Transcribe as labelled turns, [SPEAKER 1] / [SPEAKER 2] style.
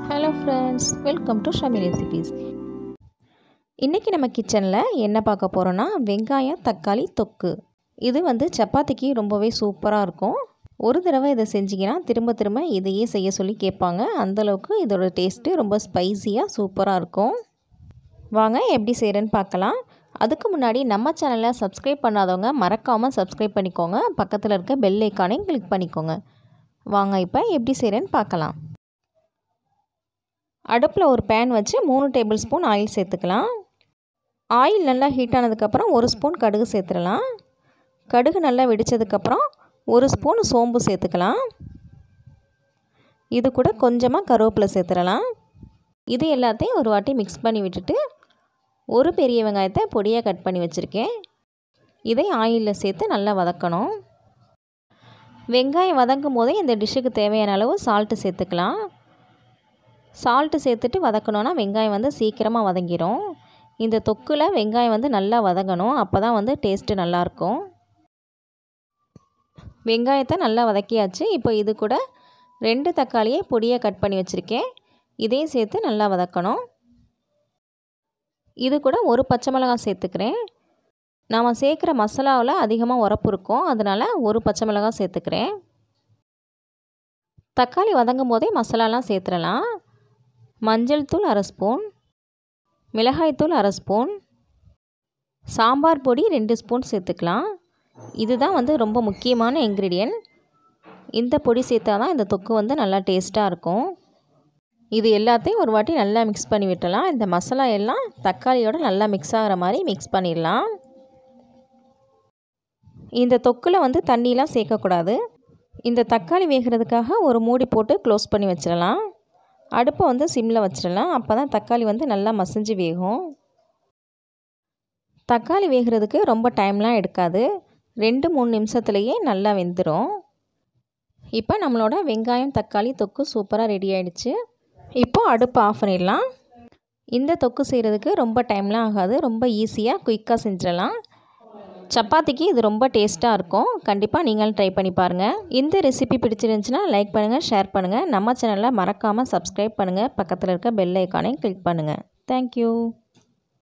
[SPEAKER 1] hello friends welcome to Shami recipes இன்றைக்கி நம்ம கிச்சனில் என்ன பார்க்க போகிறோன்னா வெங்காயம் தக்காளி தொக்கு இது வந்து சப்பாத்திக்கு ரொம்பவே சூப்பராக இருக்கும் ஒரு தடவை இதை செஞ்சிங்கன்னா திரும்ப திரும்ப இதையே செய்ய சொல்லி கேட்பாங்க அந்தளவுக்கு இதோட டேஸ்ட்டு ரொம்ப ஸ்பைஸியாக சூப்பராக இருக்கும் வாங்க எப்படி செய்கிறேன்னு பார்க்கலாம் அதுக்கு முன்னாடி நம்ம சேனலை சப்ஸ்கிரைப் பண்ணாதவங்க மறக்காமல் சப்ஸ்கிரைப் பண்ணிக்கோங்க பக்கத்தில் இருக்க பெல் ஐக்கானையும் கிளிக் பண்ணிக்கோங்க வாங்க இப்போ எப்படி செய்கிறேன்னு பார்க்கலாம் அடுப்பில் ஒரு பேன் வச்சு மூணு டேபிள் ஸ்பூன் ஆயில் சேர்த்துக்கலாம் ஆயில் நல்லா ஹீட் ஆனதுக்கப்புறம் ஒரு ஸ்பூன் கடுகு சேர்த்துடலாம் கடுகு நல்லா வெடித்ததுக்கப்புறம் ஒரு ஸ்பூன் சோம்பு சேர்த்துக்கலாம் இது கூட கொஞ்சமாக கருவேப்பிலை சேர்த்துடலாம் இது எல்லாத்தையும் ஒரு வாட்டி மிக்ஸ் பண்ணி விட்டுட்டு ஒரு பெரிய வெங்காயத்தை பொடியாக கட் பண்ணி வச்சுருக்கேன் இதை ஆயிலில் சேர்த்து நல்லா வதக்கணும் வெங்காயம் வதங்கும் போதே இந்த டிஷ்ஷுக்கு தேவையான அளவு சால்ட்டு சேர்த்துக்கலாம் சால்ட்டு சேர்த்துட்டு வதக்கணுன்னா வெங்காயம் வந்து சீக்கிரமாக வதங்கிடும் இந்த தொக்கில் வெங்காயம் வந்து நல்லா வதங்கணும் அப்போ தான் வந்து டேஸ்ட்டு நல்லாயிருக்கும் வெங்காயத்தை நல்லா வதக்கியாச்சு இப்போ இது கூட ரெண்டு தக்காளியை பொடியாக கட் பண்ணி வச்சுருக்கேன் இதையும் சேர்த்து நல்லா வதக்கணும் இது கூட ஒரு பச்சை மிளகாய் சேர்த்துக்கிறேன் நாம் சேர்க்குற மசாலாவில் அதிகமாக உரப்பு இருக்கும் அதனால் ஒரு பச்சை மிளகாய் சேர்த்துக்கிறேன் தக்காளி வதங்கும் போதே மசாலாலாம் சேர்த்துடலாம் மஞ்சள் தூள் அரை ஸ்பூன் மிளகாய்த்தூள் அரை ஸ்பூன் சாம்பார் பொடி ரெண்டு ஸ்பூன் சேர்த்துக்கலாம் இதுதான் வந்து ரொம்ப முக்கியமான இன்க்ரீடியன்ட் இந்த பொடி சேர்த்தா தான் இந்த தொக்கு வந்து நல்லா டேஸ்ட்டாக இருக்கும் இது எல்லாத்தையும் ஒரு வாட்டி நல்லா மிக்ஸ் பண்ணி விட்டலாம் இந்த மசாலா எல்லாம் தக்காளியோட நல்லா மிக்ஸ் ஆகிற மாதிரி மிக்ஸ் பண்ணிடலாம் இந்த தொக்கில் வந்து தண்ணியெலாம் சேர்க்கக்கூடாது இந்த தக்காளி வேகிறதுக்காக ஒரு மூடி போட்டு க்ளோஸ் பண்ணி வச்சிடலாம் அடுப்பை வந்து சிம்மில் வச்சிடலாம் அப்போ தான் தக்காளி வந்து நல்லா மசிஞ்சு வேகும் தக்காளி வேகிறதுக்கு ரொம்ப டைம்லாம் எடுக்காது ரெண்டு மூணு நிமிஷத்துலேயே நல்லா வெந்துடும் இப்போ நம்மளோட வெங்காயம் தக்காளி தொக்கு சூப்பராக ரெடி ஆகிடுச்சு இப்போது அடுப்பு ஆஃப் பண்ணிடலாம் இந்த தொக்கு செய்கிறதுக்கு ரொம்ப டைம்லாம் ஆகாது ரொம்ப ஈஸியாக குயிக்காக செஞ்சிடலாம் சப்பாத்திக்கு இது ரொம்ப டேஸ்ட்டாக இருக்கும் கண்டிப்பாக நீங்களும் ட்ரை பண்ணி பாருங்கள் இந்த ரெசிபி பிடிச்சிருந்துச்சுன்னா லைக் பண்ணுங்கள் ஷேர் பண்ணுங்கள் நம்ம சேனலில் மறக்காமல் சப்ஸ்கிரைப் பண்ணுங்கள் பக்கத்தில் இருக்க பெல் ஐக்கானையும் கிளிக் பண்ணுங்கள் தேங்க்யூ